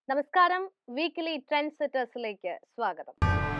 നമസ്കാരം weekly trend സെറ്റേഴ്സിലേക്ക് സ്വാഗതം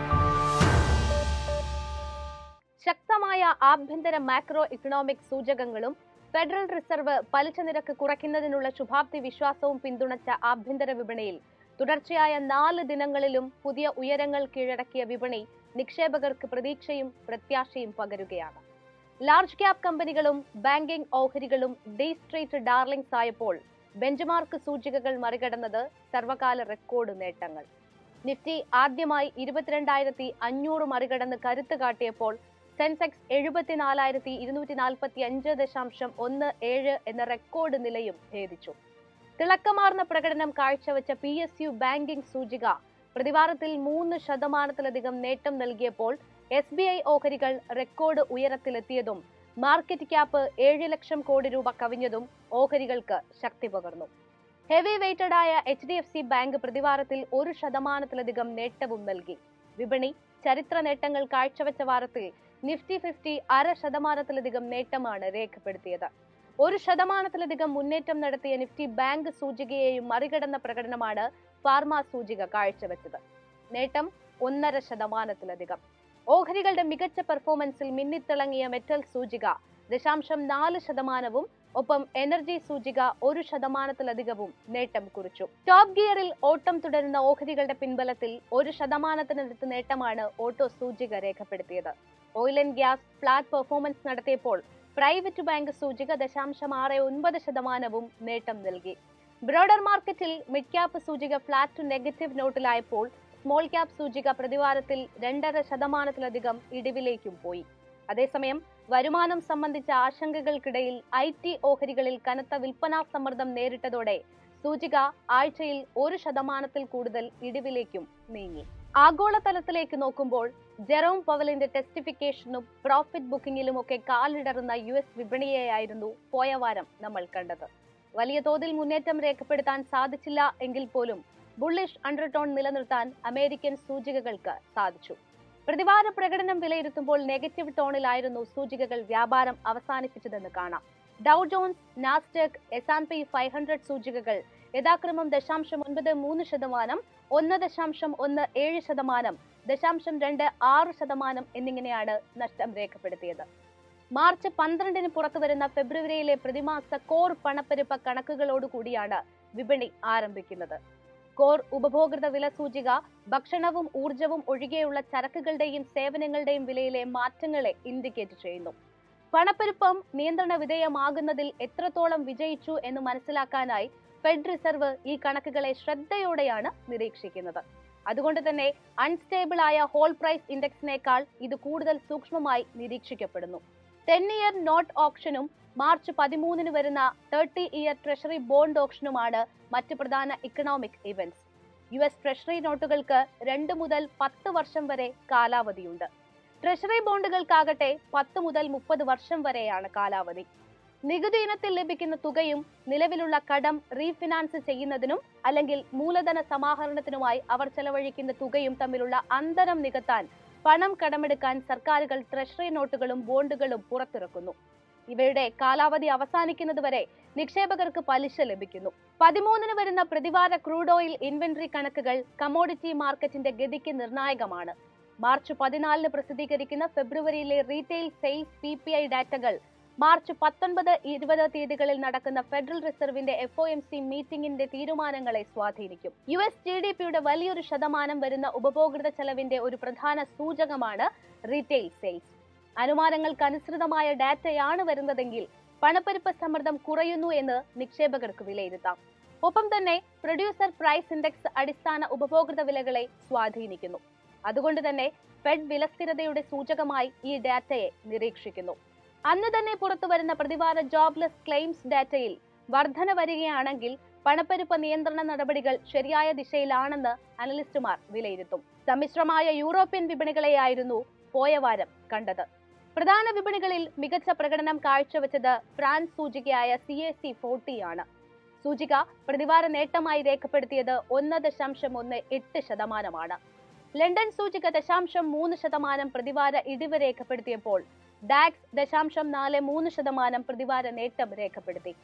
ശക്തമായ ആഭ്യന്തര മാക്രോ ഇക്കണോമിക് സൂചകങ്ങളും ഫെഡറൽ റിസർവ് പലിശ നിരക്ക് കുറയ്ക്കുന്നതിനുള്ള ശുഭാപ്തി വിശ്വാസവും പിന്തുണച്ച ആഭ്യന്തര വിപണിയിൽ തുടർച്ചയായ നാല് ദിനങ്ങളിലും പുതിയ ഉയരങ്ങൾ കീഴടക്കിയ വിപണി നിക്ഷേപകർക്ക് പ്രതീക്ഷയും പ്രത്യാശയും പകരുകയാണ് ലാർജ് ക്യാപ് കമ്പനികളും ബാങ്കിംഗ് ഓഹരികളും ഡി സ്ട്രീറ്റ് ഡാർലിംഗ്സ് ആയപ്പോൾ ബെഞ്ച് സൂചികകൾ മറികടന്നത് സർവകാല റെക്കോർഡ് നേട്ടങ്ങൾ നിഫ്റ്റി ആദ്യമായി ഇരുപത്തിരണ്ടായിരത്തി അഞ്ഞൂറ് മറികടന്ന് കരുത്ത് കാട്ടിയപ്പോൾ സെൻസെക്സ് എഴുപത്തിനാലായിരത്തി ഇരുന്നൂറ്റി നാൽപ്പത്തി അഞ്ച് ദശാംശം ഒന്ന് ഏഴ് എന്ന റെക്കോർഡ് നിലയും ഭേദിച്ചു തിളക്കമാർന്ന പ്രകടനം കാഴ്ചവെച്ച പി എസ് യു ബാങ്കിംഗ് സൂചിക പ്രതിവാരത്തിൽ മൂന്ന് ശതമാനത്തിലധികം നേട്ടം നൽകിയപ്പോൾ എസ് ബി ഐ ഓഹരികൾ റെക്കോർഡ് ഉയരത്തിലെത്തിയതും മാർക്കറ്റ് ക്യാപ്പ് ഏഴ് ലക്ഷം കോടി രൂപ കവിഞ്ഞതും ഓഹരികൾക്ക് ശക്തി പകർന്നു ഹെവി വെയ്റ്റഡ് ആയ H D F C bank പ്രതിവാരത്തിൽ ഒരു ശതമാനത്തിലധികം നേട്ടവും നൽകി വിപണി ചരിത്ര നേട്ടങ്ങൾ കാഴ്ചവെച്ച വാരത്തിൽ നിഫ്റ്റി ഫിഫ്റ്റി അര ശതമാനത്തിലധികം നേട്ടമാണ് രേഖപ്പെടുത്തിയത് ഒരു ശതമാനത്തിലധികം മുന്നേറ്റം നടത്തിയ നിഫ്റ്റി ബാങ്ക് സൂചികയെയും മറികടന്ന പ്രകടനമാണ് ഫാർമ സൂചിക കാഴ്ചവെച്ചത് നേട്ടം ഒന്നര ശതമാനത്തിലധികം ഓഹരികളുടെ മികച്ച പെർഫോമൻസിൽ മിന്നിത്തിളങ്ങിയ മെറ്റൽ സൂചിക ദശാംശം നാല് ശതമാനവും ഒപ്പം എനർജി സൂചിക ഒരു ശതമാനത്തിലധികവും നേട്ടം കുറിച്ചു ടോപ്പ് ഗിയറിൽ ഓട്ടം തുടരുന്ന ഓഹരികളുടെ പിൻബലത്തിൽ ഒരു ശതമാനത്തിനടുത്ത് നേട്ടമാണ് ഓട്ടോ സൂചിക രേഖപ്പെടുത്തിയത് oil and gas flat performance നടത്തിയപ്പോൾ പ്രൈവറ്റ് ബാങ്ക് സൂചിക ദശാംശം ആറ് ഒൻപത് ശതമാനവും നേട്ടം നൽകി ബ്രോഡർ മാർക്കറ്റിൽ മിഡ് ക്യാപ്പ് സൂചിക ഫ്ലാറ്റ് ടു നെഗറ്റീവ് നോട്ടിലായപ്പോൾ സ്മോൾ ക്യാപ് സൂചിക പ്രതിവാരത്തിൽ രണ്ടര ശതമാനത്തിലധികം ഇടിവിലേക്കും പോയി അതേസമയം വരുമാനം സംബന്ധിച്ച ആശങ്കകൾക്കിടയിൽ ഐ ടി ഓഹരികളിൽ കനത്ത വിൽപ്പനാ സമ്മർദ്ദം നേരിട്ടതോടെ സൂചിക ആഴ്ചയിൽ ഒരു ശതമാനത്തിൽ കൂടുതൽ ഇടിവിലേക്കും നീങ്ങി ആഗോളതലത്തിലേക്ക് നോക്കുമ്പോൾ ജെറോം പവലിന്റെ ടെസ്റ്റിഫിക്കേഷനും പ്രോഫിറ്റ് ബുക്കിംഗിലും ഒക്കെ കാലിടറുന്ന യു എസ് വിപണിയെയായിരുന്നു പോയ വാരം നമ്മൾ കണ്ടത് വലിയ തോതിൽ മുന്നേറ്റം രേഖപ്പെടുത്താൻ സാധിച്ചില്ല എങ്കിൽ പോലും ബുള്ളിഷ് അണ്ടർടോൺ നിലനിർത്താൻ അമേരിക്കൻ സൂചികകൾക്ക് സാധിച്ചു പ്രതിവാര പ്രകടനം വിലയിരുത്തുമ്പോൾ നെഗറ്റീവ് ടോണിലായിരുന്നു സൂചികകൾ വ്യാപാരം അവസാനിപ്പിച്ചതെന്ന് കാണാം Dow Jones Nasdaq S and P five hundred സൂചികകൾ യഥാക്രമം ദശാംശം ഒൻപത് മൂന്ന് ശതമാനം ഒന്ന് ദശാംശം ഒന്ന് ഏഴ് ശതമാനം ദശാംശം രണ്ട് ആറ് ശതമാനം എന്നിങ്ങനെയാണ് നഷ്ടം രേഖപ്പെടുത്തിയത് മാർച്ച് പന്ത്രണ്ടിന് പുറത്തുവരുന്ന ഫെബ്രുവരിയിലെ പ്രതിമാസ കോർ പണപ്പെരുപ്പ കണക്കുകളോടുകൂടിയാണ് വിപണി ആരംഭിക്കുന്നത് കോർ ഉപഭോക്തൃ വില സൂചിക ഭക്ഷണവും ഊർജവും ഒഴികെയുള്ള ചരക്കുകളുടെയും സേവനങ്ങളുടെയും വിലയിലെ മാറ്റങ്ങളെ ഇൻഡിക്കേറ്റ് ചെയ്യുന്നു പണപ്പെരുപ്പം നിയന്ത്രണ വിധേയമാകുന്നതിൽ എത്രത്തോളം വിജയിച്ചു എന്ന് മനസ്സിലാക്കാനായി ഫെഡ് റിസർവ് ഈ കണക്കുകളെ ശ്രദ്ധയോടെയാണ് നിരീക്ഷിക്കുന്നത് അതുകൊണ്ട് തന്നെ അൺസ്റ്റേബിൾ ആയ ഹോൾ പ്രൈസ് ഇൻഡെക്സിനേക്കാൾ ഇത് കൂടുതൽ സൂക്ഷ്മമായി നിരീക്ഷിക്കപ്പെടുന്നു ടെൻ ഇയർ നോട്ട് ഓപ്ഷനും മാർച്ച് പതിമൂന്നിന് വരുന്ന തേർട്ടി ഇയർ ട്രഷറി ബോണ്ട് ഓപ്ഷനുമാണ് മറ്റ് പ്രധാന economic events U S treasury നോട്ടുകൾക്ക് രണ്ട് മുതൽ പത്ത് വർഷം വരെ കാലാവധിയുണ്ട് ട്രഷറി ബോണ്ടുകൾക്കാകട്ടെ പത്ത് മുതൽ മുപ്പത് വർഷം വരെയാണ് കാലാവധി നികുതി ഇനത്തിൽ ലഭിക്കുന്ന തുകയും നിലവിലുള്ള കടം റീഫിനാൻസ് ചെയ്യുന്നതിനും അല്ലെങ്കിൽ മൂലധന സമാഹരണത്തിനുമായി അവർ ചെലവഴിക്കുന്ന തുകയും തമ്മിലുള്ള അന്തരം നികത്താൻ പണം കടമെടുക്കാൻ സർക്കാരുകൾ ട്രഷറി നോട്ടുകളും ബോണ്ടുകളും പുറത്തിറക്കുന്നു ഇവയുടെ കാലാവധി അവസാനിക്കുന്നത് വരെ നിക്ഷേപകർക്ക് പലിശ ലഭിക്കുന്നു പതിമൂന്നിന് വരുന്ന പ്രതിവാര ക്രൂഡ് ഓയിൽ ഇൻവെന്ററി കണക്കുകൾ കമോഡിറ്റി മാർക്കറ്റിന്റെ ഗതിക്ക് നിർണായകമാണ് മാർച്ച് പതിനാലിന് പ്രസിദ്ധീകരിക്കുന്ന ഫെബ്രുവരിയിലെ retail sales P P I ഡാറ്റകൾ മാർച്ച് പത്തൊൻപത് ഇരുപത് തീയതികളിൽ നടക്കുന്ന ഫെഡറൽ റിസർവിന്റെ എഫ് ഒ എം സി മീറ്റിംഗിന്റെ തീരുമാനങ്ങളെ സ്വാധീനിക്കും യു എസ് ജി ഡി പിയുടെ വലിയൊരു ശതമാനം വരുന്ന ഉപഭോക്തൃ ചെലവിന്റെ ഒരു പ്രധാന സൂചകമാണ് റീറ്റെയിൽ സെയിൽസ് അനുമാനങ്ങൾക്കനുസൃതമായ ഡാറ്റയാണ് വരുന്നതെങ്കിൽ പണപ്പെരുപ്പ സമ്മർദ്ദം കുറയുന്നു എന്ന് നിക്ഷേപകർക്ക് വിലയിരുത്താം ഒപ്പം തന്നെ പ്രൊഡ്യൂസർ പ്രൈസ് ഇൻഡെക്സ് അടിസ്ഥാന ഉപഭോക്തൃ വിലകളെ സ്വാധീനിക്കുന്നു അതുകൊണ്ട് തന്നെ ഫെഡ് വിലസ്ഥിരതയുടെ സൂചകമായി ഈ ഡാറ്റയെ നിരീക്ഷിക്കുന്നു അന്ന് തന്നെ പുറത്തു വരുന്ന പ്രതിവാര ജോബ്ലെസ് ക്ലെയിംസ് ഡാറ്റയിൽ വർധന വരികയാണെങ്കിൽ പണപ്പെരുപ്പ നിയന്ത്രണ നടപടികൾ ശരിയായ ദിശയിലാണെന്ന് അനലിസ്റ്റുമാർ വിലയിരുത്തും സമ്മിശ്രമായ യൂറോപ്യൻ വിപണികളെയായിരുന്നു പോയ വാരം കണ്ടത് പ്രധാന വിപണികളിൽ മികച്ച പ്രകടനം കാഴ്ചവെച്ചത് ഫ്രാൻസ് സൂചികയായ സി എ സി ഫോർട്ടി ആണ് സൂചിക പ്രതിവാര നേട്ടമായി രേഖപ്പെടുത്തിയത് ഒന്ന് ദശാംശം ഒന്ന് എട്ട് ശതമാനമാണ് ലണ്ടൻ സൂചിക ദശാംശം മൂന്ന് ശതമാനം പ്രതിവാര ഇടിവ് രേഖപ്പെടുത്തിയപ്പോൾ ഡാക്സ് ദശാംശം നാല് മൂന്ന് ശതമാനം പ്രതിവാര നേട്ടം രേഖപ്പെടുത്തി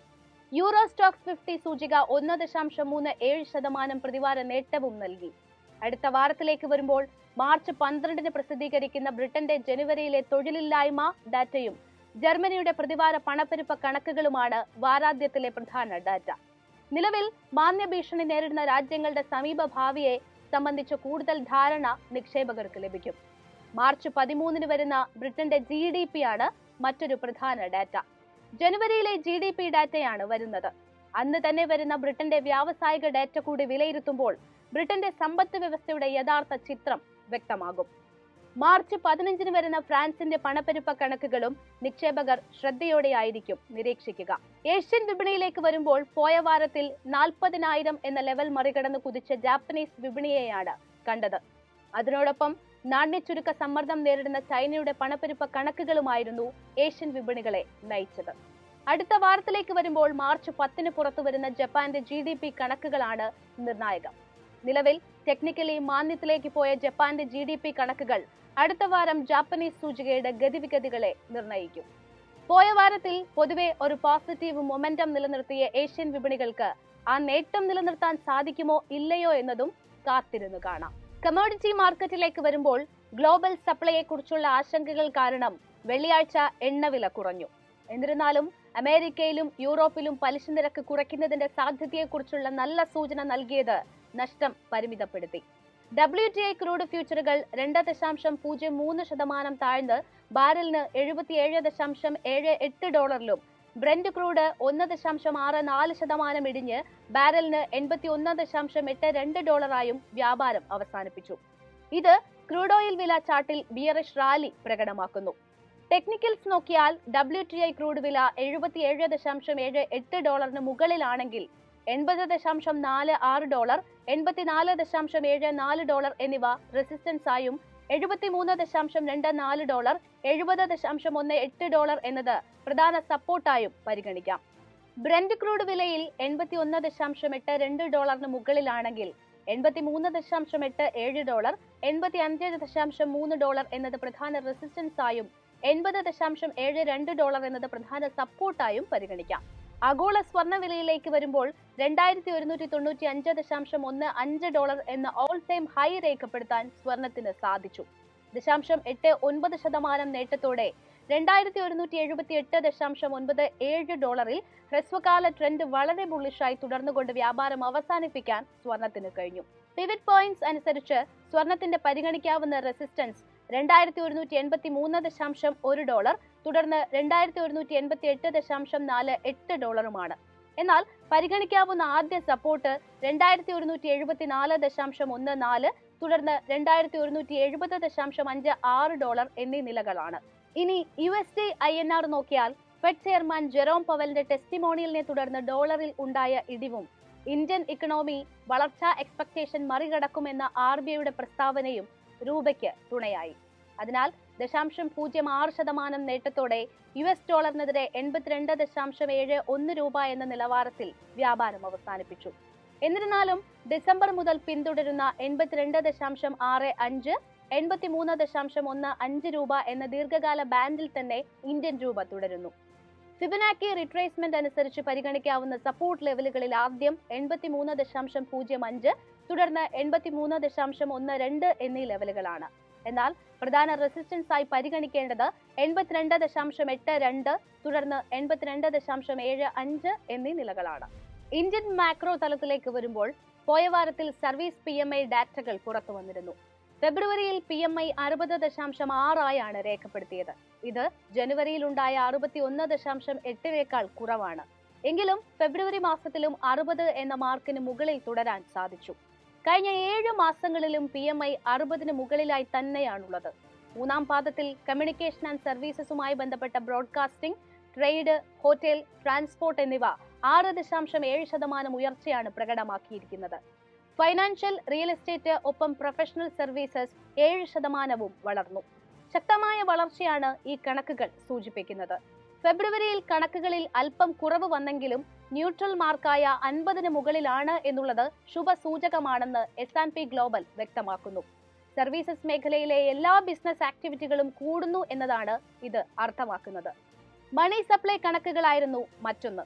യൂറോ സ്റ്റോക്സ് ഫിഫ്റ്റി സൂചിക ഒന്ന് ദശാംശം മൂന്ന് ഏഴ് ശതമാനം പ്രതിവാര നേട്ടവും നൽകി അടുത്ത വാരത്തിലേക്ക് വരുമ്പോൾ മാർച്ച് പന്ത്രണ്ടിന് പ്രസിദ്ധീകരിക്കുന്ന ബ്രിട്ടന്റെ ജനുവരിയിലെ തൊഴിലില്ലായ്മ ഡാറ്റയും ജർമ്മനിയുടെ പ്രതിവാര പണപ്പെരുപ്പ കണക്കുകളുമാണ് വാരാന്ത്യത്തിലെ പ്രധാന ഡാറ്റ നിലവിൽ മാന്യഭീഷണി നേരിടുന്ന രാജ്യങ്ങളുടെ സമീപ ഭാവിയെ സംബന്ധിച്ച് കൂടുതൽ ധാരണ നിക്ഷേപകർക്ക് ലഭിക്കും മാർച്ച് പതിമൂന്നിന് വരുന്ന ബ്രിട്ടന്റെ ജി ഡി പി ആണ് മറ്റൊരു പ്രധാന ഡാറ്റ ജനുവരിയിലെ ജി ഡി പി ഡാറ്റയാണ് വരുന്നത് അന്ന് തന്നെ വരുന്ന ബ്രിട്ടന്റെ വ്യാവസായിക ഡാറ്റ കൂടി വിലയിരുത്തുമ്പോൾ ബ്രിട്ടന്റെ സമ്പദ് വ്യവസ്ഥയുടെ യഥാർത്ഥ ചിത്രം വ്യക്തമാകും മാർച്ച് പതിനഞ്ചിന് വരുന്ന ഫ്രാൻസിന്റെ പണപ്പെരുപ്പ കണക്കുകളും നിക്ഷേപകർ ശ്രദ്ധയോടെയായിരിക്കും നിരീക്ഷിക്കുക ഏഷ്യൻ വിപണിയിലേക്ക് വരുമ്പോൾ പോയ വാരത്തിൽ നാൽപ്പതിനായിരം എന്ന ലെവൽ മറികടന്ന് കുതിച്ച ജാപ്പനീസ് വിപണിയെയാണ് കണ്ടത് അതിനോടൊപ്പം നാണ്യച്ചുരുക്ക സമ്മർദ്ദം നേരിടുന്ന ചൈനയുടെ പണപ്പെരുപ്പ കണക്കുകളുമായിരുന്നു ഏഷ്യൻ വിപണികളെ നയിച്ചത് അടുത്ത വാരത്തിലേക്ക് വരുമ്പോൾ മാർച്ച് പത്തിന് പുറത്തു വരുന്ന ജപ്പാന്റെ ജി ഡി പി കണക്കുകളാണ് നിർണായകം നിലവിൽ ടെക്നിക്കലി മാന്യത്തിലേക്ക് പോയ ജപ്പാന്റെ ജി ഡി പി കണക്കുകൾ അടുത്ത വാരം ജാപ്പനീസ് സൂചികയുടെ ഗതിവിഗതികളെ നിർണയിക്കും പോയ വാരത്തിൽ പൊതുവെ ഒരു പോസിറ്റീവ് മൊമെന്റം നിലനിർത്തിയ ഏഷ്യൻ വിപണികൾക്ക് ആ നേട്ടം നിലനിർത്താൻ സാധിക്കുമോ ഇല്ലയോ എന്നതും കാത്തിരുന്നു കാണാം കമോഡിറ്റി മാർക്കറ്റിലേക്ക് വരുമ്പോൾ ഗ്ലോബൽ സപ്ലൈയെ കുറിച്ചുള്ള ആശങ്കകൾ കാരണം വെള്ളിയാഴ്ച എണ്ണവില കുറഞ്ഞു എന്നിരുന്നാലും അമേരിക്കയിലും യൂറോപ്പിലും പലിശ നിരക്ക് കുറയ്ക്കുന്നതിന്റെ സാധ്യതയെക്കുറിച്ചുള്ള നല്ല സൂചന നൽകിയത് നഷ്ടം പരിമിതപ്പെടുത്തി ഡബ്ല്യു ടി ഐ ക്രൂഡ് ഫ്യൂച്ചറുകൾ രണ്ട് ദശാംശം പൂജ്യം മൂന്ന് ശതമാനം താഴ്ന്ന് ബാരലിന് എഴുപത്തിയേഴ് ദശാംശം ഏഴ് എട്ട് ഡോളറിലും ബ്രെൻഡ് ക്രൂഡ് ഒന്ന് ദശാംശം ആറ് നാല് ശതമാനം ഇടിഞ്ഞ് ബാരലിന് എൺപത്തി ഒന്ന് ദശാംശം എട്ട് രണ്ട് ഡോളറായും വ്യാപാരം അവസാനിപ്പിച്ചു ഇത് ക്രൂഡ് ഓയിൽ വില ചാർട്ടിൽ ബിയറിഷ് റാലി പ്രകടമാക്കുന്നു ടെക്നിക്കൽസ് നോക്കിയാൽ ഡബ്ല്യു ടി ഐ ക്രൂഡ് വില എഴുപത്തിയേഴ് ദശാംശം ഏഴ് എട്ട് ഡോളറിന് മുകളിലാണെങ്കിൽ എൺപത് ദശാംശം നാല് ആറ് ഡോളർ എൺപത്തിനാല് ദശാംശം ഏഴ് നാല് ഡോളർ എന്നിവ റെസിസ്റ്റൻസ് ആയും എഴുപത്തിമൂന്ന് ദശാംശം രണ്ട് നാല് ഡോളർ എഴുപത് ദശാംശം ഒന്ന് എട്ട് ഡോളർ എന്നത് പ്രധാന സപ്പോർട്ടായും പരിഗണിക്കാം ബ്രെൻഡ് ക്രൂഡ് വിലയിൽ എൺപത്തി ഒന്ന് ദശാംശം എട്ട് രണ്ട് ഡോളറിന് മുകളിലാണെങ്കിൽ എൺപത്തി മൂന്ന് ദശാംശം എട്ട് ഏഴ് ഡോളർ എൺപത്തി അഞ്ച് ദശാംശം മൂന്ന് ഡോളർ എന്നത് പ്രധാന റെസിസ്റ്റൻസ് ആയും എൺപത് ദശാംശം ഏഴ് രണ്ട് ഡോളർ എന്നത് പ്രധാന സപ്പോർട്ടായും പരിഗണിക്കാം ആഗോള സ്വർണ്ണ വിലയിലേക്ക് വരുമ്പോൾ രണ്ടായിരത്തി ഒരുന്നൂറ്റി തൊണ്ണൂറ്റി അഞ്ച് ദശാംശം ഒന്ന് അഞ്ച് ഡോളർ എന്ന ഓൾ ടൈം ഹൈ രേഖപ്പെടുത്താൻ സ്വർണത്തിന് സാധിച്ചു ദശാംശം എട്ട് ഒൻപത് ശതമാനം നേട്ടത്തോടെ രണ്ടായിരത്തി ഒരുന്നൂറ്റി എഴുപത്തി എട്ട് ദശാംശം ഒൻപത് ഏഴ് ഡോളറിൽ ഹ്രസ്വകാല ട്രെൻഡ് വളരെ ബുള്ളിഷായി തുടർന്നുകൊണ്ട് വ്യാപാരം അവസാനിപ്പിക്കാൻ സ്വർണത്തിന് കഴിഞ്ഞു പിവറ്റ് പോയിന്റ്സ് അനുസരിച്ച് സ്വർണത്തിന്റെ പരിഗണിക്കാവുന്ന റെസിസ്റ്റൻസ് രണ്ടായിരത്തി ഒരുന്നൂറ്റി എൺപത്തി മൂന്ന് ദശാംശം ഒരു ഡോളർ തുടർന്ന് രണ്ടായിരത്തി ഒരുന്നൂറ്റി എൺപത്തി എട്ട് ദശാംശം നാല് എട്ട് ഡോളറുമാണ് എന്നാൽ പരിഗണിക്കാവുന്ന ആദ്യ സപ്പോർട്ട് രണ്ടായിരത്തി ഒരുന്നൂറ്റി എഴുപത്തി നാല് ദശാംശം ഒന്ന് നാല് തുടർന്ന് രണ്ടായിരത്തി ഒരുന്നൂറ്റി എഴുപത് ദശാംശം അഞ്ച് ആറ് ഡോളർ എന്നീ നിലകളാണ് ഇനി U S D I N R നോക്കിയാൽ ഫെഡ് ചെയർമാൻ ജെറോം പവലിന്റെ ടെസ്റ്റിമോണിയലിനെ തുടർന്ന് ഡോളറിൽ ഉണ്ടായ ഇടിവും ഇന്ത്യൻ ഇക്കണോമി വളർച്ചാ എക്സ്പെക്ടേഷൻ മറികടക്കുമെന്ന ആർ ബി ഐയുടെ പ്രസ്താവനയും രൂപയ്ക്ക് തുണയായി അതിനാൽ ദശാംശം പൂജ്യം ആറ് ശതമാനം നേട്ടത്തോടെ യു എസ് ഡോളറിനെതിരെ എൺപത്തിരണ്ട് ദശാംശം ഏഴ് ഒന്ന് രൂപ എന്ന നിലവാരത്തിൽ വ്യാപാരം അവസാനിപ്പിച്ചു എന്നിരുന്നാലും ഡിസംബർ മുതൽ പിന്തുടരുന്ന എൺപത്തിരണ്ട് ദശാംശം ആറ് അഞ്ച് എൺപത്തിമൂന്ന് ദശാംശം ഒന്ന് അഞ്ച് രൂപ എന്ന ദീർഘകാല ബാൻഡിൽ തന്നെ ഇന്ത്യൻ രൂപ തുടരുന്നു ഫിബനാക്കി റിട്രേസ്മെന്റ് അനുസരിച്ച് പരിഗണിക്കാവുന്ന സപ്പോർട്ട് ലെവലുകളിൽ ആദ്യം എൺപത്തിമൂന്ന് ദശാംശം പൂജ്യം അഞ്ച് തുടർന്ന് എൺപത്തിമൂന്ന് ദശാംശം ഒന്ന് രണ്ട് എന്നീ ലെവലുകളാണ് എന്നാൽ പ്രധാന റെസിസ്റ്റൻസ് ആയി പരിഗണിക്കേണ്ടത് എൺപത്തിരണ്ട് ദശാംശം എട്ട് രണ്ട് തുടർന്ന് എൺപത്തിരണ്ട് ദശാംശം ഏഴ് അഞ്ച് എന്നീ നിലകളാണ് ഇന്ത്യൻ മാക്രോ തലത്തിലേക്ക് വരുമ്പോൾ പോയ വാരത്തിൽ സർവീസ് പി എം ഐ ഡാറ്റകൾ പുറത്തു വന്നിരുന്നു ഫെബ്രുവരിയിൽ പി എം ഐ അറുപത് ദശാംശം ആറായാണ് രേഖപ്പെടുത്തിയത് ഇത് ജനുവരിയിൽ ഉണ്ടായ അറുപത്തി ഒന്ന് ദശാംശം എട്ടിനേക്കാൾ കുറവാണ് എങ്കിലും ഫെബ്രുവരി മാസത്തിലും അറുപത് എന്ന മാർക്കിന് മുകളിൽ തുടരാൻ സാധിച്ചു കഴിഞ്ഞ ഏഴ് മാസങ്ങളിലും പി എം ഐ അറുപതിന് മുകളിലായി തന്നെയാണുള്ളത് മൂന്നാം പാദത്തിൽ കമ്മ്യൂണിക്കേഷൻ ആൻഡ് സർവീസസുമായി ബന്ധപ്പെട്ട ബ്രോഡ്കാസ്റ്റിംഗ് ട്രേഡ് ഹോട്ടൽ ട്രാൻസ്പോർട്ട് എന്നിവ ആറ് ദശാംശം ഏഴ് ശതമാനം ഉയർച്ചയാണ് പ്രകടമാക്കിയിരിക്കുന്നത് ഫൈനാൻഷ്യൽ റിയൽ എസ്റ്റേറ്റ് ഒപ്പം പ്രൊഫഷണൽ സർവീസസ് ഏഴ് ശതമാനവും വളർന്നു ശക്തമായ വളർച്ചയാണ് ഈ കണക്കുകൾ സൂചിപ്പിക്കുന്നത് ഫെബ്രുവരിയിൽ കണക്കുകളിൽ അല്പം കുറവ് വന്നെങ്കിലും ന്യൂട്രൽ മാർക്കായ അൻപതിന് മുകളിലാണ് എന്നുള്ളത് ശുഭസൂചകമാണെന്ന് എസ് ആൻഡ് പി ഗ്ലോബൽ വ്യക്തമാക്കുന്നു സർവീസസ് മേഖലയിലെ എല്ലാ ബിസിനസ് ആക്ടിവിറ്റികളും കൂടുന്നു എന്നതാണ് ഇത് അർത്ഥമാക്കുന്നത് മണി സപ്ലൈ കണക്കുകളായിരുന്നു മറ്റൊന്ന്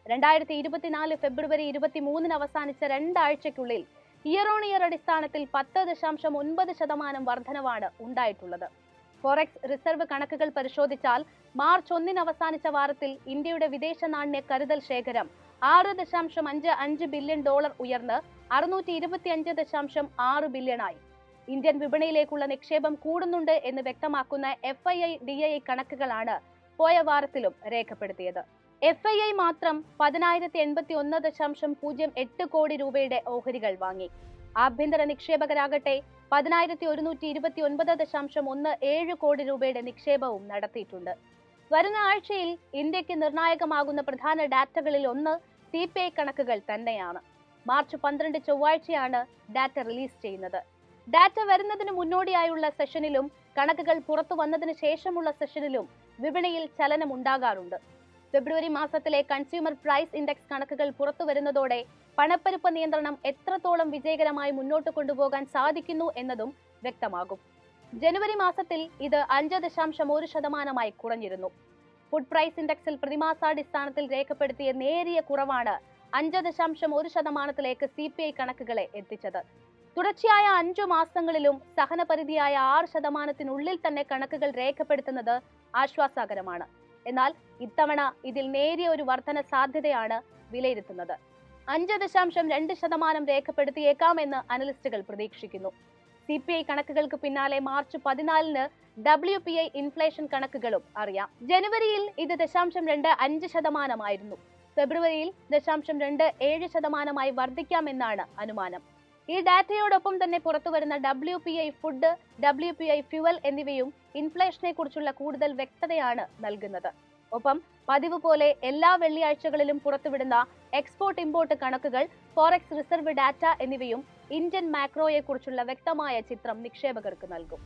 രണ്ടായിരത്തി ഇരുപത്തിനാല് ഫെബ്രുവരി ഇരുപത്തിമൂന്നിന് അവസാനിച്ച രണ്ടാഴ്ചയ്ക്കുള്ളിൽ ഇയർ ഓൺ ഇയർ അടിസ്ഥാനത്തിൽ പത്ത് ദശാംശം ഒൻപത് ശതമാനം വർധനവാണ് ഉണ്ടായിട്ടുള്ളത് ഫോറക്സ് റിസർവ് കണക്കുകൾ പരിശോധിച്ചാൽ മാർച്ച് ഒന്നിന് അവസാനിച്ച വാരത്തിൽ ഇന്ത്യയുടെ വിദേശ നാണ്യ കരുതൽ ശേഖരം ആറ് ദശാംശം അഞ്ച് അഞ്ച് ബില്യൺ ഡോളർ ഉയർന്ന് അറുന്നൂറ്റി ഇരുപത്തിയഞ്ച് ദശാംശം ആറ് ബില്യണായി ഇന്ത്യൻ വിപണിയിലേക്കുള്ള നിക്ഷേപം കൂടുന്നുണ്ട് എന്ന് വ്യക്തമാക്കുന്ന F I I D I കണക്കുകളാണ് പോയ വാരത്തിലും രേഖപ്പെടുത്തിയത് എഫ് ഐ ഐ മാത്രം പതിനായിരത്തി എൺപത്തി ഒന്ന് ദശാംശം പൂജ്യം എട്ട് കോടി രൂപയുടെ ഓഹരികൾ വാങ്ങി ആഭ്യന്തര നിക്ഷേപകരാകട്ടെ പതിനായിരത്തി ഒരുന്നൂറ്റി ഇരുപത്തി ഒൻപത് ദശാംശം ഒന്ന് ഏഴ് കോടി രൂപയുടെ നിക്ഷേപവും നടത്തിയിട്ടുണ്ട് വരുന്ന ആഴ്ചയിൽ ഇന്ത്യക്ക് നിർണായകമാകുന്ന പ്രധാന ഡാറ്റകളിൽ ഒന്ന് സി പി ഐ കണക്കുകൾ തന്നെയാണ് മാർച്ച് പന്ത്രണ്ട് ചൊവ്വാഴ്ചയാണ് ഡാറ്റ റിലീസ് ചെയ്യുന്നത് ഡാറ്റ വരുന്നതിന് മുന്നോടിയായുള്ള സെഷനിലും കണക്കുകൾ പുറത്തു വന്നതിന് ശേഷമുള്ള സെഷനിലും വിപണിയിൽ ചലനം ഉണ്ടാകാറുണ്ട് ഫെബ്രുവരി മാസത്തിലെ കൺസ്യൂമർ പ്രൈസ് ഇൻഡെക്സ് കണക്കുകൾ പുറത്തു വരുന്നതോടെ പണപ്പെരുപ്പ നിയന്ത്രണം എത്രത്തോളം വിജയകരമായി മുന്നോട്ട് കൊണ്ടുപോകാൻ സാധിക്കുന്നു എന്നതും വ്യക്തമാകും ജനുവരി മാസത്തിൽ ഇത് അഞ്ച് ദശാംശം ഒരു ശതമാനമായി കുറഞ്ഞിരുന്നു ഫുഡ് പ്രൈസ് ഇൻഡെക്സിൽ പ്രതിമാസാടിസ്ഥാനത്തിൽ രേഖപ്പെടുത്തിയ നേരിയ കുറവാണ് അഞ്ച് ദശാംശം ഒരു ശതമാനത്തിലേക്ക് സി പി ഐ കണക്കുകളെ എത്തിച്ചത് തുടർച്ചയായ അഞ്ചു മാസങ്ങളിലും സഹനപരിധിയായ ആറ് ശതമാനത്തിനുള്ളിൽ തന്നെ കണക്കുകൾ രേഖപ്പെടുത്തുന്നത് ആശ്വാസകരമാണ് എന്നാൽ ഇത്തവണ ഇതിൽ നേരിയ ഒരു വർധന സാധ്യതയാണ് വിലയിരുത്തുന്നത് അഞ്ച് ദശാംശം രണ്ട് ശതമാനം രേഖപ്പെടുത്തിയേക്കാമെന്ന് അനലിസ്റ്റുകൾ പ്രതീക്ഷിക്കുന്നു സി പി ഐ കണക്കുകൾക്ക് പിന്നാലെ മാർച്ച് പതിനാലിന് ഡബ്ല്യു പി ഐ ഇൻഫ്ലേഷൻ കണക്കുകളും അറിയാം ജനുവരിയിൽ ഇത് ദശാംശം രണ്ട് അഞ്ച് ശതമാനമായിരുന്നു ഫെബ്രുവരിയിൽ ദശാംശം രണ്ട് ഏഴ് ശതമാനമായി വർദ്ധിക്കാമെന്നാണ് അനുമാനം ഈ ഡാറ്റയോടൊപ്പം തന്നെ പുറത്തുവരുന്ന W P I food W P I fuel എന്നിവയും ഇൻഫ്ലേഷനെ കുറിച്ചുള്ള കൂടുതൽ വ്യക്തതയാണ് നൽകുന്നത് ഒപ്പം പതിവ് പോലെ എല്ലാ വെള്ളിയാഴ്ചകളിലും പുറത്തുവിടുന്ന എക്സ്പോർട്ട് ഇമ്പോർട്ട് കണക്കുകൾ ഫോറക്സ് റിസർവ് ഡാറ്റ എന്നിവയും ഇന്ത്യൻ മാക്രോയെ കുറിച്ചുള്ള വ്യക്തമായ ചിത്രം നിക്ഷേപകർക്ക് നൽകും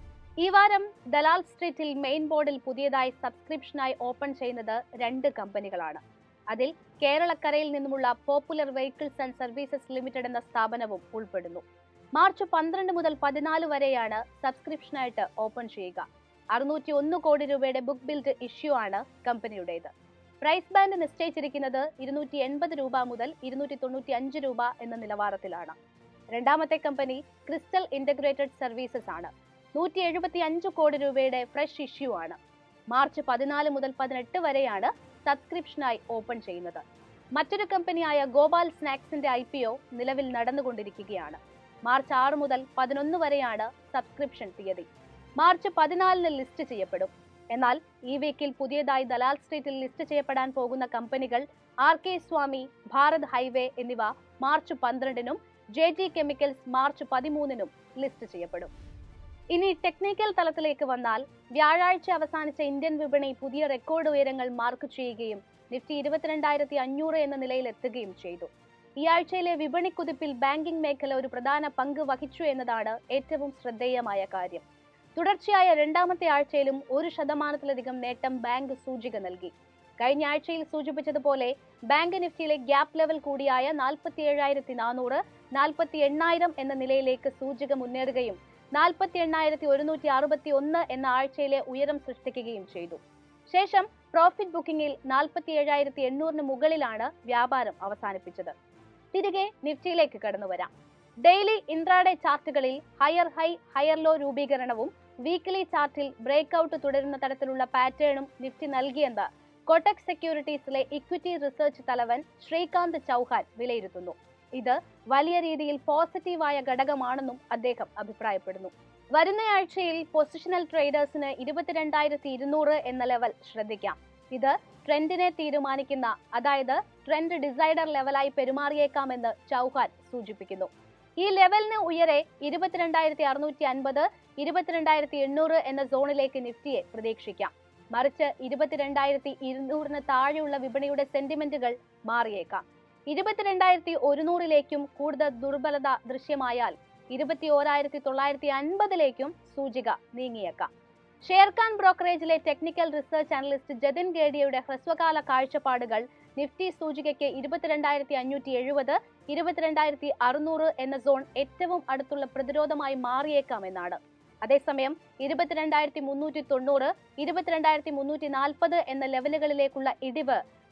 ഈ വാരം ദലാൽ സ്ട്രീറ്റിൽ മെയിൻ ബോർഡിൽ പുതിയതായി സബ്സ്ക്രിപ്ഷനായി ഓപ്പൺ ചെയ്യുന്നത് രണ്ട് കമ്പനികളാണ് അതിൽ കേരളക്കരയിൽ നിന്നുമുള്ള popular vehicles and services limited എന്ന സ്ഥാപനവും ഉൾപ്പെടുന്നു മാർച്ച് പന്ത്രണ്ട് മുതൽ പതിനാല് വരെയാണ് സബ്സ്ക്രിപ്ഷനായിട്ട് ഓപ്പൺ ചെയ്യുക അറുന്നൂറ്റി ഒന്ന് കോടി രൂപയുടെ ബുക്ക് ബിൽഡ് ഇഷ്യൂ ആണ് കമ്പനിയുടേത് പ്രൈസ് ബാൻഡ് നിശ്ചയിച്ചിരിക്കുന്നത് ഇരുന്നൂറ്റി എൺപത് രൂപ മുതൽ ഇരുന്നൂറ്റി തൊണ്ണൂറ്റി അഞ്ച് രൂപ എന്ന നിലവാരത്തിലാണ് രണ്ടാമത്തെ കമ്പനി ക്രിസ്റ്റൽ ഇന്റഗ്രേറ്റഡ് സർവീസസ് ആണ് നൂറ്റി എഴുപത്തി അഞ്ച് കോടി രൂപയുടെ ഫ്രഷ് ഇഷ്യൂ ആണ് മാർച്ച് പതിനാല് മുതൽ പതിനെട്ട് വരെയാണ് സബ്സ്ക്രിപ്ഷനായി ഓപ്പൺ ചെയ്യുന്നത് മറ്റൊരു കമ്പനിയായ ഗോപാൽ സ്നാക്സിന്റെ ഐ പി ഒ നിലവിൽ നടന്നുകൊണ്ടിരിക്കുകയാണ് മാർച്ച് ആറ് മുതൽ പതിനൊന്ന് വരെയാണ് സബ്സ്ക്രിപ്ഷൻ തീയതി മാർച്ച് പതിനാലിന് ലിസ്റ്റ് ചെയ്യപ്പെടും എന്നാൽ ഈ വീക്കിൽ പുതിയതായി ദലാൽ സ്ട്രീറ്റിൽ ലിസ്റ്റ് ചെയ്യപ്പെടാൻ പോകുന്ന കമ്പനികൾ R K Swamy Bharat highway എന്നിവ മാർച്ച് പന്ത്രണ്ടിനും ജെ ജി കെമിക്കൽസ് മാർച്ച് പതിമൂന്നിനും ലിസ്റ്റ് ചെയ്യപ്പെടും ഇനി ടെക്നിക്കൽ തലത്തിലേക്ക് വന്നാൽ വ്യാഴാഴ്ച അവസാനിച്ച ഇന്ത്യൻ വിപണി പുതിയ റെക്കോർഡ് ഉയരങ്ങൾ മാർക്ക് ചെയ്യുകയും നിഫ്റ്റി ഇരുപത്തിരണ്ടായിരത്തി അഞ്ഞൂറ് എന്ന നിലയിൽ എത്തുകയും ചെയ്തു ഈ ആഴ്ചയിലെ വിപണി കുതിപ്പിൽ ബാങ്കിംഗ് മേഖല ഒരു പ്രധാന പങ്ക് വഹിച്ചു എന്നതാണ് ഏറ്റവും ശ്രദ്ധേയമായ കാര്യം തുടർച്ചയായ രണ്ടാമത്തെ ആഴ്ചയിലും ഒരു ശതമാനത്തിലധികം നേട്ടം ബാങ്ക് സൂചിക നൽകി കഴിഞ്ഞ ആഴ്ചയിൽ സൂചിപ്പിച്ചതുപോലെ ബാങ്ക് നിഫ്റ്റിയിലെ ഗ്യാപ് ലെവൽ കൂടിയായ നാൽപ്പത്തി ഏഴായിരത്തി നാനൂറ് നാൽപ്പത്തി എണ്ണായിരം എന്ന നിലയിലേക്ക് സൂചിക മുന്നേറുകയും നാൽപ്പത്തി എണ്ണായിരത്തി ഒരുന്നൂറ്റി അറുപത്തി ഒന്ന് എന്ന ആഴ്ചയിലെ ഉയരം സൃഷ്ടിക്കുകയും ചെയ്തു ശേഷം പ്രോഫിറ്റ് ബുക്കിംഗിൽ നാൽപ്പത്തി ഏഴായിരത്തി എണ്ണൂറിന് മുകളിലാണ് വ്യാപാരം അവസാനിപ്പിച്ചത് തിരികെ നിഫ്റ്റിയിലേക്ക് കടന്നു വരാം ഡെയിലി ഇൻട്രാഡേ ചാർട്ടുകളിൽ ഹയർ ഹൈ ഹയർ ലോ രൂപീകരണവും വീക്ക്ലി ചാർട്ടിൽ ബ്രേക്ക് ഔട്ട് തുടരുന്ന തരത്തിലുള്ള പാറ്റേണും നിഫ്റ്റി നൽകിയെന്ന് കോട്ടക് സെക്യൂരിറ്റീസിലെ ഇക്വിറ്റി റിസർച്ച് തലവൻ ശ്രീകാന്ത് ചൗഹാൻ വിലയിരുത്തുന്നു ഇത് വലിയ രീതിയിൽ പോസിറ്റീവായ ഘടകമാണെന്നും അദ്ദേഹം അഭിപ്രായപ്പെടുന്നു വരുന്നയാഴ്ചയിൽ പൊസിഷണൽ ട്രേഡേഴ്സിന് ഇരുപത്തിരണ്ടായിരത്തി ഇരുന്നൂറ് എന്ന ലെവൽ ശ്രദ്ധിക്കാം ഇത് ട്രെൻഡിനെ തീരുമാനിക്കുന്ന അതായത് ട്രെൻഡ് ഡിസൈഡർ ലെവലായി പെരുമാറിയേക്കാമെന്ന് ചൗഹാൻ സൂചിപ്പിക്കുന്നു ഈ ലെവലിന് ഉയരെ ഇരുപത്തിരണ്ടായിരത്തി അറുന്നൂറ്റി അൻപത് ഇരുപത്തിരണ്ടായിരത്തി എണ്ണൂറ് എന്ന സോണിലേക്ക് നിഫ്റ്റിയെ പ്രതീക്ഷിക്കാം മറിച്ച് ഇരുപത്തിരണ്ടായിരത്തി ഇരുന്നൂറിന് താഴെയുള്ള വിപണിയുടെ സെന്റിമെന്റുകൾ മാറിയേക്കാം ഇരുപത്തിരണ്ടായിരത്തി ഒരുന്നൂറിലേക്കും കൂടുതൽ ദുർബലത ദൃശ്യമായാൽ ഇരുപത്തി ഓരായിരത്തി തൊള്ളായിരത്തി അൻപതിലേക്കും സൂചിക നീങ്ങിയേക്കാം ഷെയർഖാൻ ബ്രോക്കറേജിലെ ടെക്നിക്കൽ റിസർച്ച് അനലിസ്റ്റ് ജതിൻ ഗേഡിയയുടെ ഹ്രസ്വകാല കാഴ്ചപ്പാടുകൾ നിഫ്റ്റി സൂചികയ്ക്ക് ഇരുപത്തിരണ്ടായിരത്തി അഞ്ഞൂറ്റി എഴുപത് ഇരുപത്തിരണ്ടായിരത്തി അറുന്നൂറ് എന്ന സോൺ ഏറ്റവും അടുത്തുള്ള പ്രതിരോധമായി മാറിയേക്കാമെന്നാണ് അതേസമയം ഇരുപത്തിരണ്ടായിരത്തി മുന്നൂറ്റി തൊണ്ണൂറ് ഇരുപത്തിരണ്ടായിരത്തി മുന്നൂറ്റി നാൽപ്പത് എന്ന ലെവലുകളിലേക്കുള്ള ഇടിവ്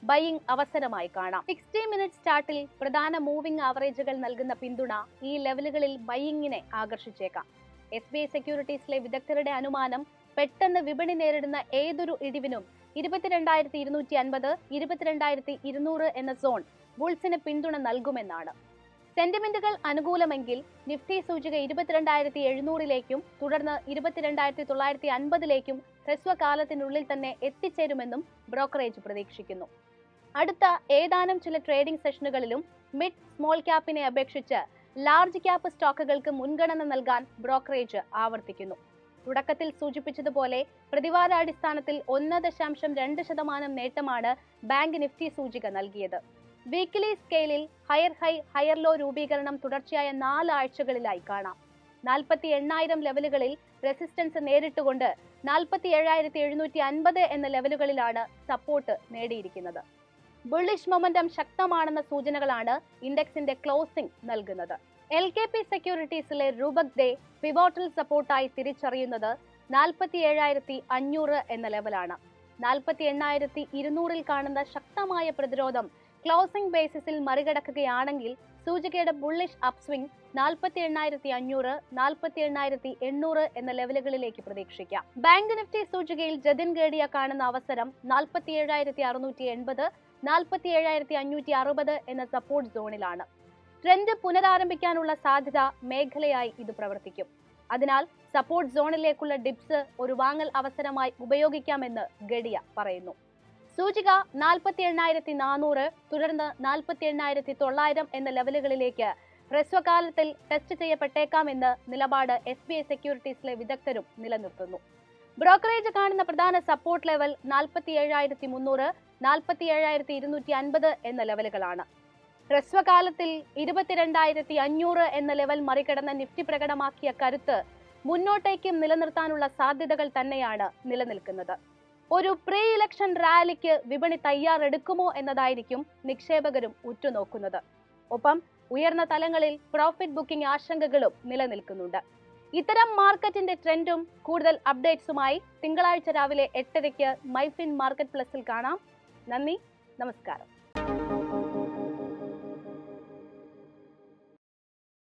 ബൈയിങ് അവസരമായി കാണാം സിക്സ്റ്റി മിനിറ്റ് ചാർട്ടിൽ പ്രധാന മൂവിംഗ് ആവറേജുകൾ നൽകുന്ന പിന്തുണ ഈ ലെവലുകളിൽ ബൈയിങ്ങിനെ ആകർഷിച്ചേക്കാം എസ് ബി ഐ സെക്യൂരിറ്റീസിലെ വിദഗ്ധരുടെ അനുമാനം പെട്ടെന്ന് വിപണി നേരിടുന്ന ഏതൊരു ഇടിവിനും ഇരുപത്തിരണ്ടായിരത്തി ഇരുന്നൂറ്റി അൻപത് ഇരുപത്തിരണ്ടായിരത്തി ഇരുന്നൂറ് എന്ന സോൺ ബുൾസിന് പിന്തുണ നൽകുമെന്നാണ് സെന്റിമെന്റുകൾ അനുകൂലമെങ്കിൽ നിഫ്റ്റി സൂചിക ഇരുപത്തിരണ്ടായിരത്തി എഴുന്നൂറിലേക്കും തുടർന്ന് ഇരുപത്തിരണ്ടായിരത്തി തൊള്ളായിരത്തി അൻപതിലേക്കും ഹ്രസ്വകാലത്തിനുള്ളിൽ തന്നെ എത്തിച്ചേരുമെന്നും ബ്രോക്കറേജ് പ്രതീക്ഷിക്കുന്നു അടുത്ത ഏതാനും ചില ട്രേഡിംഗ് സെഷനുകളിലും മിഡ് സ്മോൾ ക്യാപ്പിനെ അപേക്ഷിച്ച് ലാർജ് ക്യാപ്പ് സ്റ്റോക്കുകൾക്ക് മുൻഗണന നൽകാൻ ബ്രോക്കറേജ് ആവർത്തിക്കുന്നു തുടക്കത്തിൽ സൂചിപ്പിച്ചതുപോലെ പ്രതിവാരാടിസ്ഥാനത്തിൽ ഒന്ന് ദശാംശം രണ്ട് ശതമാനം നേട്ടമാണ് ബാങ്ക് നിഫ്റ്റി സൂചിക നൽകിയത് വീക്കിലി സ്കെയിലിൽ ഹയർ ഹൈ ഹയർ ലോ രൂപീകരണം തുടർച്ചയായ നാല് ആഴ്ചകളിലായി കാണാം നാൽപ്പത്തി എണ്ണായിരം ലെവലുകളിൽ റെസിസ്റ്റൻസ് നേരിട്ടുകൊണ്ട് നാൽപ്പത്തി ഏഴായിരത്തി എഴുന്നൂറ്റി അൻപത് എന്ന ലെവലുകളിലാണ് സപ്പോർട്ട് നേടിയിരിക്കുന്നത് ബുള്ളിഷ് മൊമെന്റം ശക്തമാണെന്ന സൂചനകളാണ് ഇൻഡെക്സിന്റെ ക്ലോസിംഗ് നൽകുന്നത് എൽ കെ പി സെക്യൂരിറ്റീസിലെ രൂപക് ഡേ പിവോട്ടൽ സപ്പോർട്ടായി തിരിച്ചറിയുന്നത് നാൽപ്പത്തി ഏഴായിരത്തി അഞ്ഞൂറ് എന്ന ലെവലാണ് നാൽപ്പത്തി എണ്ണായിരത്തി ഇരുന്നൂറിൽ കാണുന്ന ശക്തമായ പ്രതിരോധം ക്ലോസിംഗ് ബേസിസിൽ മറികടക്കുകയാണെങ്കിൽ സൂചികയുടെ ബുള്ളിഷ് അപ്സ്വിംഗ് നാൽപ്പത്തി എണ്ണായിരത്തി അഞ്ഞൂറ് നാൽപ്പത്തി എണ്ണായിരത്തി എണ്ണൂറ് എന്ന ലെവലുകളിലേക്ക് പ്രതീക്ഷിക്കാം ബാങ്ക് നിഫ്റ്റി സൂചികയിൽ ജതിൻ ഗേഡിയ കാണുന്ന അവസരം നാൽപ്പത്തി ഏഴായിരത്തി അറുന്നൂറ്റി എൺപത് നാൽപ്പത്തി ഏഴായിരത്തി അഞ്ഞൂറ്റി അറുപത് എന്ന സപ്പോർട്ട് സോണിലാണ് ട്രെൻഡ് പുനരാരംഭിക്കാനുള്ള സാധ്യത മേഖലയായി ഇത് പ്രവർത്തിക്കും അതിനാൽ സപ്പോർട്ട് സോണിലേക്കുള്ള ഡിപ്സ് ഒരു വാങ്ങൽ അവസരമായി ഉപയോഗിക്കാമെന്ന് ഗഡിയ പറയുന്നു സൂചിക നാൽപ്പത്തി എണ്ണായിരത്തി നാനൂറ് തുടർന്ന് നാൽപ്പത്തി എണ്ണായിരത്തി തൊള്ളായിരം എന്ന ലെവലുകളിലേക്ക് ഹ്രസ്വകാലത്തിൽ ടെസ്റ്റ് ചെയ്യപ്പെട്ടേക്കാമെന്ന് നിലപാട് എസ് ബി ഐ സെക്യൂരിറ്റീസിലെ വിദഗ്ധരും നിലനിർത്തുന്നു ബ്രോക്കറേജ് കാണുന്ന പ്രധാന സപ്പോർട്ട് ലെവൽ നാൽപ്പത്തി ഏഴായിരത്തി മുന്നൂറ് നാൽപ്പത്തി ഏഴായിരത്തി ഇരുന്നൂറ്റി അൻപത് എന്ന ലെവലുകളാണ് ഹ്രസ്വകാലത്തിൽ ഇരുപത്തിരണ്ടായിരത്തി അഞ്ഞൂറ് എന്ന ലെവൽ മറികടന്ന നിഫ്റ്റി പ്രകടമാക്കിയ കരുത്ത് മുന്നോട്ടേക്കും നിലനിർത്താനുള്ള സാധ്യതകൾ തന്നെയാണ് നിലനിൽക്കുന്നത് ഒരു പ്രീ ഇലക്ഷൻ റാലിക്ക് വിപണി തയ്യാറെടുക്കുമോ എന്നതായിരിക്കും നിക്ഷേപകരും ഉറ്റുനോക്കുന്നത് ഒപ്പം ഉയർന്ന തലങ്ങളിൽ പ്രോഫിറ്റ് ബുക്കിംഗ് ആശങ്കകളും നിലനിൽക്കുന്നുണ്ട് ഇത്തരം മാർക്കറ്റിന്റെ ട്രെൻഡും കൂടുതൽ അപ്ഡേറ്റ്സുമായി തിങ്കളാഴ്ച രാവിലെ എട്ടരയ്ക്ക് മൈഫിൻ മാർക്കറ്റ് പ്ലസിൽ കാണാം നന്ദി നമസ്കാരം